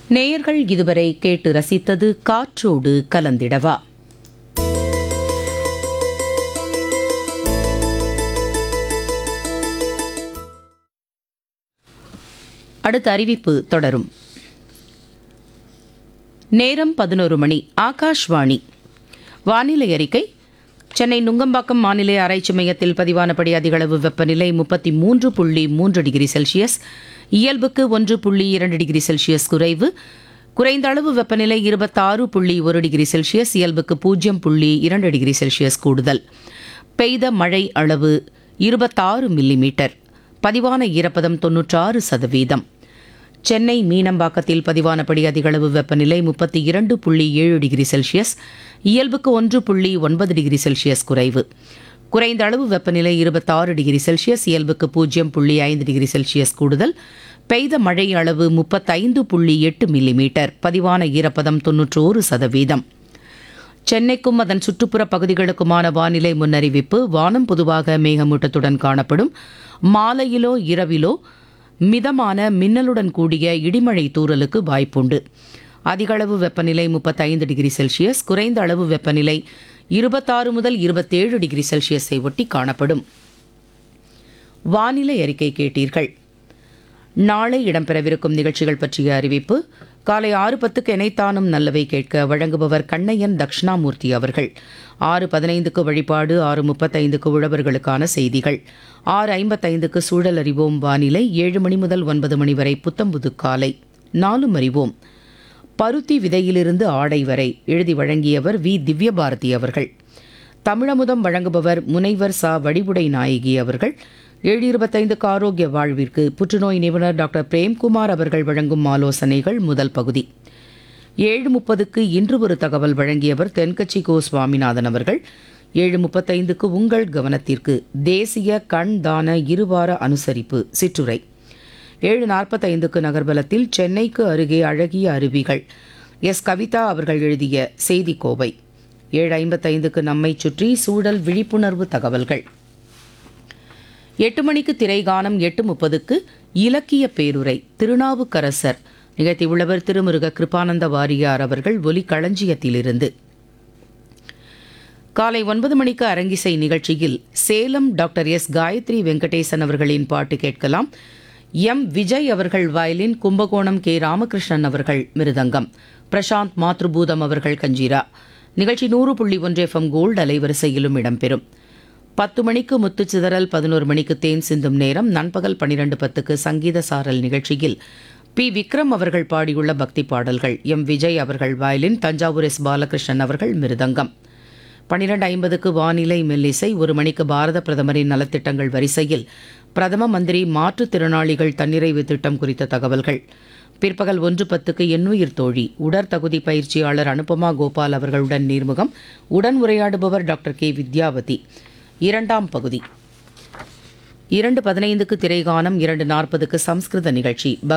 நேயர்கள் இதுவரை கேட்டு ரசித்தது காற்றோடு கலந்திடவா அடுத்த அறிவிப்பு தொடரும் நேரம் பதினோரு மணி ஆகாஷ்வாணி வானிலை அறிக்கை சென்னை நுங்கம்பாக்கம் வானிலை ஆராய்ச்சி மையத்தில் பதிவானபடி அதிகளவு வெப்பநிலை முப்பத்தி மூன்று புள்ளி மூன்று டிகிரி செல்சியஸ் இயல்புக்கு ஒன்று புள்ளி இரண்டு டிகிரி செல்சியஸ் குறைவு குறைந்த அளவு வெப்பநிலை இருபத்தாறு புள்ளி ஒரு டிகிரி செல்சியஸ் இயல்புக்கு பூஜ்ஜியம் புள்ளி இரண்டு டிகிரி செல்சியஸ் கூடுதல் பெய்த மழை அளவு இருபத்தாறு மில்லிமீட்டர் பதிவான ஈரப்பதம் தொன்னூற்றாறு சதவீதம் சென்னை மீனம்பாக்கத்தில் பதிவானபடி அதிகளவு வெப்பநிலை முப்பத்தி இரண்டு புள்ளி ஏழு டிகிரி செல்சியஸ் இயல்புக்கு ஒன்று புள்ளி ஒன்பது டிகிரி செல்சியஸ் குறைவு குறைந்த அளவு வெப்பநிலை இருபத்தாறு டிகிரி செல்சியஸ் இயல்புக்கு பூஜ்ஜியம் புள்ளி ஐந்து டிகிரி செல்சியஸ் கூடுதல் பெய்த மழை அளவு முப்பத்தைந்து புள்ளி எட்டு மில்லிமீட்டர் பதிவான ஈரப்பதம் தொன்னூற்றோரு சதவீதம் சென்னைக்கும் அதன் சுற்றுப்புற பகுதிகளுக்குமான வானிலை முன்னறிவிப்பு வானம் பொதுவாக மேகமூட்டத்துடன் காணப்படும் மாலையிலோ இரவிலோ மிதமான மின்னலுடன் கூடிய இடிமழை தூறலுக்கு வாய்ப்புண்டு அதிகளவு வெப்பநிலை முப்பத்தைந்து டிகிரி செல்சியஸ் குறைந்த அளவு வெப்பநிலை இருபத்தாறு முதல் இருபத்தேழு டிகிரி செல்சியஸை ஒட்டி காணப்படும் வானிலை அறிக்கை கேட்டீர்கள் நாளை இடம்பெறவிருக்கும் நிகழ்ச்சிகள் பற்றிய அறிவிப்பு காலை ஆறு பத்துக்கு இணைத்தானும் நல்லவை கேட்க வழங்குபவர் கண்ணையன் தக்ஷணாமூர்த்தி அவர்கள் ஆறு பதினைந்துக்கு வழிபாடு ஆறு முப்பத்தைந்துக்கு உழவர்களுக்கான செய்திகள் ஆறு ஐம்பத்தைந்துக்கு சூழல் அறிவோம் வானிலை ஏழு மணி முதல் ஒன்பது மணி வரை புத்தம்புது காலை நாலும் அறிவோம் பருத்தி விதையிலிருந்து ஆடை வரை எழுதி வழங்கியவர் வி திவ்யபாரதி அவர்கள் தமிழமுதம் வழங்குபவர் முனைவர் சா வடிவுடை நாயகி அவர்கள் ஏழு இருபத்தைந்துக்கு ஆரோக்கிய வாழ்விற்கு புற்றுநோய் நிபுணர் டாக்டர் பிரேம்குமார் அவர்கள் வழங்கும் ஆலோசனைகள் முதல் பகுதி ஏழு முப்பதுக்கு இன்று ஒரு தகவல் வழங்கியவர் தென்கட்சி கோ சுவாமிநாதன் அவர்கள் ஏழு முப்பத்தைந்துக்கு உங்கள் கவனத்திற்கு தேசிய கண் தான இருவார அனுசரிப்பு சிற்றுரை ஏழு நாற்பத்தைந்துக்கு நகர்பலத்தில் சென்னைக்கு அருகே அழகிய அருவிகள் எஸ் கவிதா அவர்கள் எழுதிய செய்தி கோவை ஏழு ஐம்பத்தைந்துக்கு நம்மை சுற்றி சூழல் விழிப்புணர்வு தகவல்கள் எட்டு மணிக்கு திரைகானம் எட்டு முப்பதுக்கு இலக்கிய பேருரை திருநாவுக்கரசர் நிகழ்த்தியுள்ளவர் திருமுருக கிருபானந்த வாரியார் அவர்கள் ஒலி களஞ்சியத்திலிருந்து காலை ஒன்பது மணிக்கு அரங்கிசை நிகழ்ச்சியில் சேலம் டாக்டர் எஸ் காயத்ரி வெங்கடேசன் அவர்களின் பாட்டு கேட்கலாம் எம் விஜய் அவர்கள் வயலின் கும்பகோணம் கே ராமகிருஷ்ணன் அவர்கள் மிருதங்கம் பிரசாந்த் மாத்ருபூதம் அவர்கள் கஞ்சீரா நிகழ்ச்சி நூறு புள்ளி ஒன்று எஃப்எம் கோல்டு அலைவரிசையிலும் இடம்பெறும் பத்து மணிக்கு முத்துச் சிதறல் பதினோரு மணிக்கு தேன் சிந்தும் நேரம் நண்பகல் பன்னிரண்டு பத்துக்கு சங்கீத சாரல் நிகழ்ச்சியில் பி விக்ரம் அவர்கள் பாடியுள்ள பக்தி பாடல்கள் எம் விஜய் அவர்கள் வயலின் தஞ்சாவூர் எஸ் பாலகிருஷ்ணன் அவர்கள் மிருதங்கம் பன்னிரண்டு ஐம்பதுக்கு வானிலை மெல்லிசை ஒரு மணிக்கு பாரத பிரதமரின் நலத்திட்டங்கள் வரிசையில் பிரதம மந்திரி மாற்றுத்திறனாளிகள் தன்னிறைவு திட்டம் குறித்த தகவல்கள் பிற்பகல் ஒன்று பத்துக்கு எண்ணுயிர் தோழி உடற்தகுதி பயிற்சியாளர் அனுபமா கோபால் அவர்களுடன் நீர்முகம் உடன் உரையாடுபவர் டாக்டர் கே வித்யாவதி இரண்டாம் பகுதி இரண்டு பதினைந்துக்கு திரைகானம் இரண்டு நாற்பதுக்கு சம்ஸ்கிருத நிகழ்ச்சி